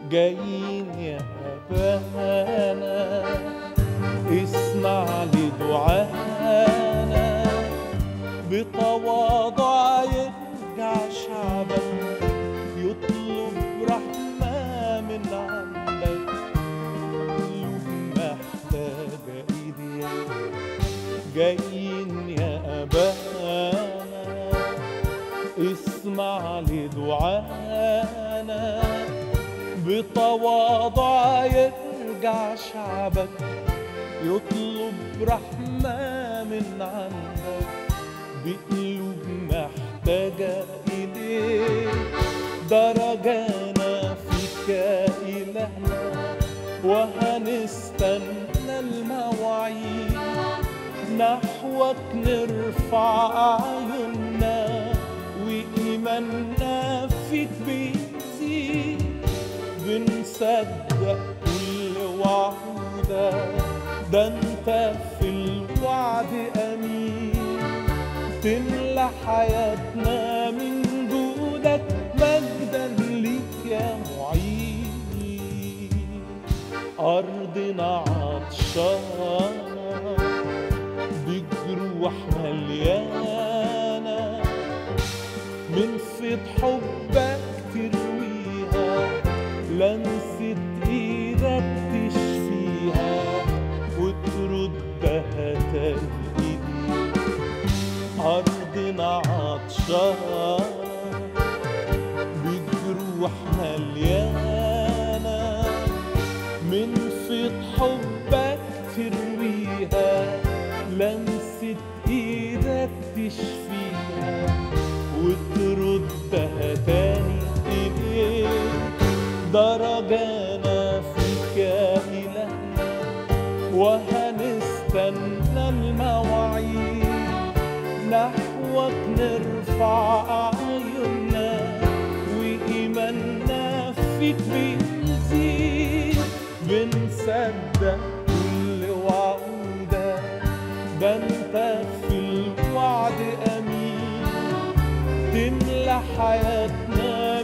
جايين يا أبانا اسمع لدعانا بتواضع يرجع شعبك يطلب رحمة من عندك قلوب محتاجة إيديك جايين يا أبانا اسمع لدعانا بتواضع يرجع شعبك يطلب رحمة من عندك بقلوب محتاجة إليك درجانا فيك يا إلهنا وهنستنى المواعيد نحوك نرفع أعيننا وإيماننا فيك بيزيد بنصدق كل وعودك ده انت في الوعد امين تملى حياتنا من جودك مجدا ليك يا معين ارضنا عطشانه بجروح مليانه من فيض حبك ترويها لمسة ايدك تشفيها وتردها تاني ايديك ارضنا عطشانة بجروح مليانة من فيض حبك ترويها لمسة ايدك تشفيها وتردها تاني إليك درجانا فيك يا إلهنا وهنستنى المواعيد نحوك نرفع أعيننا وإيماننا فيك بيزيد بنصدق كل وعودك ده انت في الوعد امين تملى حياتنا